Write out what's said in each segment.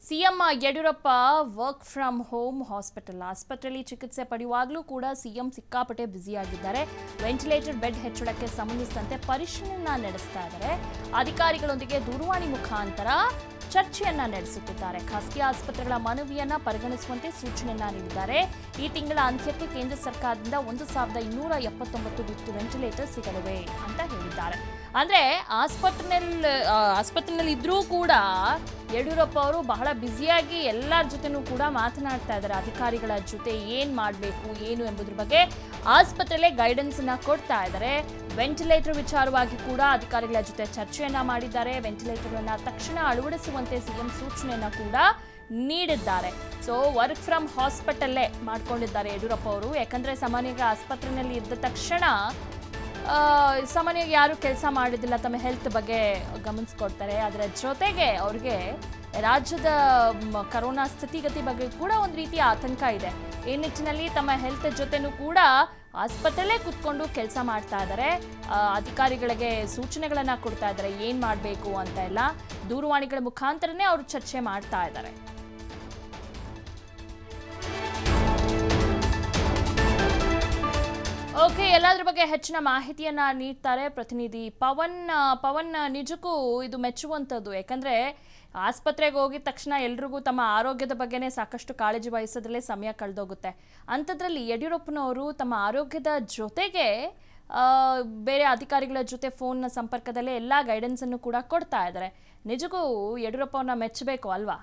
CM Yediyurappa work from home hospital ಆಸ್ಪತ್ರೆಯಲ್ಲಿ ಚಿಕಿತ್ಸೆ ಪಡೆಯುವಾಗಲೂ ಕೂಡ ಸಿಎಂ ಸಿಕ್ಕಾಪಟ್ಟೆ ಬ್ಯುಸಿಯಾಗಿದ್ದಾರೆ ವೆಂಟಿಲೇಟರ್ ಬೆಡ್ ಹೆಚ್ಚಳಕ್ಕೆ ಸಂಬಂಧಿಸಿದಂತೆ ಪರಿಶೀಲನೆ ನಡೆಸ್ತಾ ಇದ್ದಾರೆ ಅಧಿಕಾರಿಗಳೊಂದಿಗೆ ದೂರವಾಣಿ ಮುಖಾಂತರ ಚರ್ಚೆಯನ್ನ ನಡೆಸುತ್ತಿದ್ದಾರೆ ಖಾಸಗಿ ಆಸ್ಪತ್ರೆಗಳ ಮನವಿಯನ್ನ ಪರಿಗಣಿಸುವಂತೆ ಸೂಚನೆಯನ್ನ ನೀಡಿದ್ದಾರೆ ಈ ತಿಂಗಳ ಅಂತ್ಯಕ್ಕೆ ಕೇಂದ್ರ ಸರ್ಕಾರದಿಂದ ಒಂದು ಸಾವಿರದ ಇನ್ನೂರ ಎಪ್ಪತ್ತೊಂಬತ್ತು ಲಿಫ್ಟ್ ವೆಂಟಿಲೇಟರ್ ಸಿಗಲಿವೆ ಅಂತ ಹೇಳಿದ್ದಾರೆ ಅಂದ್ರೆ ಆಸ್ಪತ್ರೆನಲ್ಲಿ ಆಸ್ಪತ್ರೆನಲ್ಲಿ ಇದ್ರೂ ಕೂಡ ಯಡಿಯೂರಪ್ಪ ಅವರು ಬಹಳ ಬ್ಯುಸಿಯಾಗಿ ಎಲ್ಲರ ಜೊತೆನೂ ಕೂಡ ಮಾತನಾಡ್ತಾ ಇದ್ದಾರೆ ಅಧಿಕಾರಿಗಳ ಜೊತೆ ಏನ್ ಮಾಡಬೇಕು ಏನು ಎಂಬುದ್ರ ಬಗ್ಗೆ ಆಸ್ಪತ್ರೆಯಲ್ಲೇ ಗೈಡೆನ್ಸ್ ಅನ್ನ ಕೊಡ್ತಾ ಇದ್ದಾರೆ ವೆಂಟಿಲೇಟರ್ ವಿಚಾರವಾಗಿ ಕೂಡ ಅಧಿಕಾರಿಗಳ ಜೊತೆ ಚರ್ಚೆಯನ್ನ ಮಾಡಿದ್ದಾರೆ ವೆಂಟಿಲೇಟರ್ ಅನ್ನ ತಕ್ಷಣ ಅಳವಡಿಸುವಂತೆ ಸಿಎಂ ಸೂಚನೆಯನ್ನ ಕೂಡ ನೀಡಿದ್ದಾರೆ ಸೊ ವರ್ಕ್ ಫ್ರಮ್ ಹಾಸ್ಪಿಟಲ್ಲೇ ಮಾಡ್ಕೊಂಡಿದ್ದಾರೆ ಯಡಿಯೂರಪ್ಪ ಅವರು ಯಾಕಂದ್ರೆ ಸಾಮಾನ್ಯವಾಗಿ ಆಸ್ಪತ್ರೆಯಲ್ಲಿ ಇದ್ದ ತಕ್ಷಣ ಆ, ಸಾಮಾನ್ಯವಾಗಿ ಯಾರು ಕೆಲಸ ಮಾಡೋದಿಲ್ಲ ತಮ್ಮ ಹೆಲ್ತ್ ಬಗ್ಗೆ ಗಮನಿಸ್ಕೊಡ್ತಾರೆ ಅದರ ಜೊತೆಗೆ ಅವ್ರಿಗೆ ರಾಜ್ಯದ ಮ್, ಕರೋನಾ ಸ್ಥಿತಿಗತಿ ಬಗ್ಗೆ ಕೂಡ ಒಂದು ರೀತಿಯ ಆತಂಕ ಇದೆ ಈ ನಿಟ್ಟಿನಲ್ಲಿ ತಮ್ಮ ಹೆಲ್ತ್ ಜೊತೆನೂ ಕೂಡ ಆಸ್ಪತ್ರೆಯಲ್ಲೇ ಕೂತ್ಕೊಂಡು ಕೆಲಸ ಮಾಡ್ತಾ ಇದ್ದಾರೆ ಆ, ಅಧಿಕಾರಿಗಳಿಗೆ ಸೂಚನೆಗಳನ್ನ ಕೊಡ್ತಾ ಇದ್ದಾರೆ ಏನು ಮಾಡಬೇಕು ಅಂತ ಎಲ್ಲ ದೂರವಾಣಿಗಳ ಮುಖಾಂತರನೇ ಅವರು ಚರ್ಚೆ ಮಾಡ್ತಾ ಇದ್ದಾರೆ ಓಕೆ ಎಲ್ಲದ್ರ ಬಗ್ಗೆ ಹೆಚ್ಚಿನ ಮಾಹಿತಿಯನ್ನ ನೀಡ್ತಾರೆ ಪ್ರತಿನಿಧಿ ಪವನ್ ಆ, ಪವನ್ ಆ, ನಿಜಕ್ಕೂ ಇದು ಮೆಚ್ಚುವಂಥದ್ದು ಯಾಕಂದ್ರೆ ಆಸ್ಪತ್ರೆಗೆ ಹೋಗಿದ ತಕ್ಷಣ ಎಲ್ರಿಗೂ ತಮ್ಮ ಆರೋಗ್ಯದ ಬಗ್ಗೆನೇ ಸಾಕಷ್ಟು ಕಾಳಜಿ ವಹಿಸೋದ್ರಲ್ಲೇ ಸಮಯ ಕಳೆದೋಗುತ್ತೆ ಅಂಥದ್ರಲ್ಲಿ ಯಡಿಯೂರಪ್ಪನವರು ತಮ್ಮ ಆರೋಗ್ಯದ ಜೊತೆಗೆ ಆ, ಬೇರೆ ಅಧಿಕಾರಿಗಳ ಜೊತೆ ಫೋನ್ನ ಸಂಪರ್ಕದಲ್ಲೇ ಎಲ್ಲ ಗೈಡೆನ್ಸನ್ನು ಕೂಡ ಕೊಡ್ತಾ ಇದ್ದಾರೆ ನಿಜಕ್ಕೂ ಯಡಿಯೂರಪ್ಪವ್ರನ್ನ ಮೆಚ್ಚಬೇಕು ಅಲ್ವಾ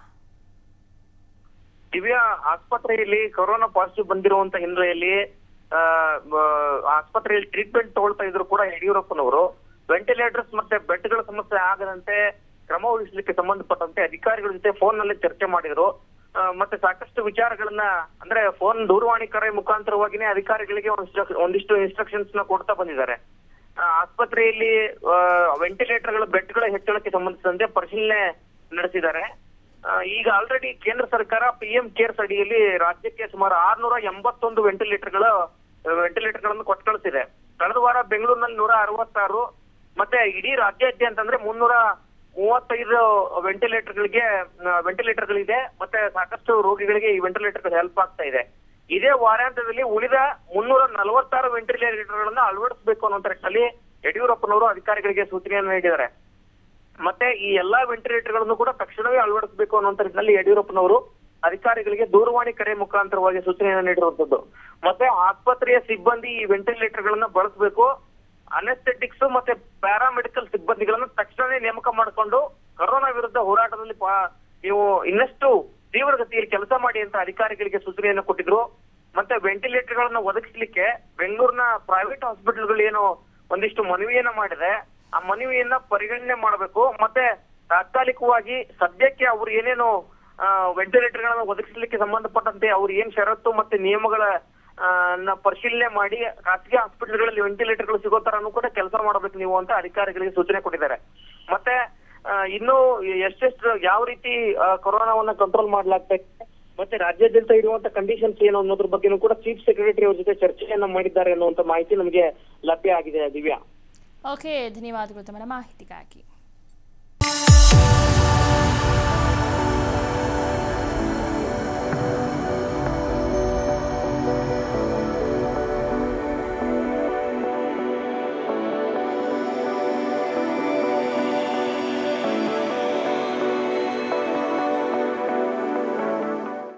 ದಿವ್ಯಾ ಆಸ್ಪತ್ರೆಯಲ್ಲಿ ಕೊರೋನಾ ಪಾಸಿಟಿವ್ ಬಂದಿರುವಂತ ಹಿನ್ನೆಲೆಯಲ್ಲಿ ಆ, ಮ, ಆಸ್ಪತ್ರೆಯಲ್ಲಿ ಟ್ರೀಟ್ಮೆಂಟ್ ತಗೊಳ್ತಾ ಇದ್ರು ಕೂಡ ಯಡಿಯೂರಪ್ಪನವರು ವೆಂಟಿಲೇಟರ್ಸ್ ಮತ್ತೆ ಬೆಡ್ಗಳ ಸಮಸ್ಯೆ ಆಗದಂತೆ ಕ್ರಮ ವಹಿಸಲಿಕ್ಕೆ ಸಂಬಂಧಪಟ್ಟಂತೆ ಅಧಿಕಾರಿಗಳ ಜೊತೆ ಫೋನ್ ನಲ್ಲಿ ಚರ್ಚೆ ಮಾಡಿದ್ರು ಆ, ಮತ್ತೆ ಸಾಕಷ್ಟು ವಿಚಾರಗಳನ್ನ ಅಂದ್ರೆ ಫೋನ್ ದೂರವಾಣಿ ಕರೆ ಮುಖಾಂತರವಾಗಿನೇ ಅಧಿಕಾರಿಗಳಿಗೆ ಒಂದಿಷ್ಟು ಒಂದಿಷ್ಟು ಇನ್ಸ್ಟ್ರಕ್ಷನ್ಸ್ ನ ಕೊಡ್ತಾ ಬಂದಿದ್ದಾರೆ ಆ, ಆಸ್ಪತ್ರೆಯಲ್ಲಿ ವೆಂಟಿಲೇಟರ್ಗಳ ಬೆಡ್ಗಳ ಹೆಚ್ಚಳಕ್ಕೆ ಸಂಬಂಧಿಸಿದಂತೆ ಪರಿಶೀಲನೆ ನಡೆಸಿದ್ದಾರೆ ಆ, ಈಗ ಆಲ್ರೆಡಿ ಕೇಂದ್ರ ಸರ್ಕಾರ ಪಿಎಂ ಕೇರ್ಸ್ ಅಡಿಯಲ್ಲಿ ರಾಜ್ಯಕ್ಕೆ ಸುಮಾರು ಆರ್ನೂರ ಎಂಬತ್ತೊಂದು ವೆಂಟಿಲೇಟರ್ಗಳ ವೆಂಟಿಲೇಟರ್ ಗಳನ್ನು ಕೊಟ್ಟು ಕಳಿಸಿದೆ ಕಳೆದ ವಾರ ಬೆಂಗಳೂರಿನಲ್ಲಿ ನೂರ ಅರವತ್ತಾರು ಮತ್ತೆ ಇಡೀ ರಾಜ್ಯಾದ್ಯಂತ ಅಂದ್ರೆ ಮುನ್ನೂರ ಮೂವತ್ತೈದು ವೆಂಟಿಲೇಟರ್ ಗಳಿಗೆ ವೆಂಟಿಲೇಟರ್ ಗಳಿದೆ ಮತ್ತೆ ಸಾಕಷ್ಟು ರೋಗಿಗಳಿಗೆ ಈ ವೆಂಟಿಲೇಟರ್ ಹೆಲ್ಪ್ ಆಗ್ತಾ ಇದೆ ಇದೇ ವಾರಾಂತ್ಯದಲ್ಲಿ ಉಳಿದ ಮುನ್ನೂರ ನಲವತ್ತಾರು ವೆಂಟಿಲೇಟರ್ ಗಳನ್ನ ಅಳವಡಿಸಬೇಕು ಅನ್ನೋ ನಿಟ್ಟಿನಲ್ಲಿ ಯಡಿಯೂರಪ್ಪನವರು ಅಧಿಕಾರಿಗಳಿಗೆ ಸೂಚನೆಯನ್ನು ನೀಡಿದ್ದಾರೆ ಮತ್ತೆ ಈ ಎಲ್ಲಾ ವೆಂಟಿಲೇಟರ್ ಗಳನ್ನು ಕೂಡ ತಕ್ಷಣವೇ ಅಳವಡಿಸಬೇಕು ಅನ್ನುವಂತ ನಿಟ್ಟಿನಲ್ಲಿ ಯಡಿಯೂರಪ್ಪನವರು ಅಧಿಕಾರಿಗಳಿಗೆ ದೂರವಾಣಿ ಕರೆ ಮುಖಾಂತರವಾಗಿ ಸೂಚನೆಯನ್ನು ನೀಡಿರುವಂತದ್ದು ಮತ್ತೆ ಆಸ್ಪತ್ರೆಯ ಸಿಬ್ಬಂದಿ ಈ ವೆಂಟಿಲೇಟರ್ ಗಳನ್ನ ಬಳಸಬೇಕು ಅನೆಸ್ಥೆಟಿಕ್ಸ್ ಮತ್ತೆ ಪ್ಯಾರಾಮೆಡಿಕಲ್ ಸಿಬ್ಬಂದಿಗಳನ್ನ ತಕ್ಷಣವೇ ನೇಮಕ ಮಾಡಿಕೊಂಡು ಕೊರೋನಾ ವಿರುದ್ಧ ಹೋರಾಟದಲ್ಲಿ ಪಾ- ನೀವು ಇನ್ನಷ್ಟು ತೀವ್ರಗತಿಯಲ್ಲಿ ಕೆಲಸ ಮಾಡಿ ಅಂತ ಅಧಿಕಾರಿಗಳಿಗೆ ಸೂಚನೆಯನ್ನು ಕೊಟ್ಟಿದ್ರು ಮತ್ತೆ ವೆಂಟಿಲೇಟರ್ ಗಳನ್ನ ಒದಗಿಸ್ಲಿಕ್ಕೆ ಬೆಂಗಳೂರಿನ ಪ್ರೈವೇಟ್ ಹಾಸ್ಪಿಟಲ್ಗಳು ಏನು ಒಂದಿಷ್ಟು ಮನವಿಯನ್ನ ಮಾಡಿದೆ ಆ ಮನವಿಯನ್ನ ಪರಿಗಣನೆ ಮಾಡಬೇಕು ಮತ್ತೆ ತಾತ್ಕಾಲಿಕವಾಗಿ ಸದ್ಯಕ್ಕೆ ಅವ್ರು ಏನೇನು ವೆಂಟಿಲೇಟರ್ ಗಳನ್ನ ಒದಗಿಸ್ಲಿಕ್ಕೆ ಸಂಬಂಧಪಟ್ಟಂತೆ ಅವ್ರು ಏನ್ ಷರತ್ತು ಮತ್ತೆ ನಿಯಮಗಳ ಆ, ನ ಪರಿಶೀಲನೆ ಮಾಡಿ ಖಾಸಗಿ ಹಾಸ್ಪಿಟಲ್ಗಳಲ್ಲಿ ವೆಂಟಿಲೇಟರ್ ಗಳು ಸಿಗೋ ತರನು ಕೂಡ ಕೆಲಸ ಮಾಡಬೇಕು ನೀವು ಅಂತ ಅಧಿಕಾರಿಗಳಿಗೆ ಸೂಚನೆ ಕೊಟ್ಟಿದ್ದಾರೆ ಮತ್ತೆ ಆ, ಇನ್ನು ಎಷ್ಟೆಷ್ಟು ಯಾವ ರೀತಿ ಆ, ಕೊರೋನಾವನ್ನ ಕಂಟ್ರೋಲ್ ಮಾಡ್ಲಾಗ್ತಾ ಇದೆ ಮತ್ತೆ ರಾಜ್ಯಾದ್ಯಂತ ಇರುವಂತ ಕಂಡೀಷನ್ಸ್ ಏನು ಅನ್ನೋದ್ರ ಬಗ್ಗೆನೂ ಕೂಡ ಚೀಫ್ ಸೆಕ್ರೆಟರಿ ಅವ್ರ ಜೊತೆ ಚರ್ಚೆಯನ್ನ ಮಾಡಿದ್ದಾರೆ ಅನ್ನುವಂತ ಮಾಹಿತಿ ನಮಗೆ ಲಭ್ಯ ಆಗಿದೆ ದಿವ್ಯಾ ಓಕೆ ಧನ್ಯವಾದಗಳು ತಮ್ಮ ಮಾಹಿತಿಗಾಗಿ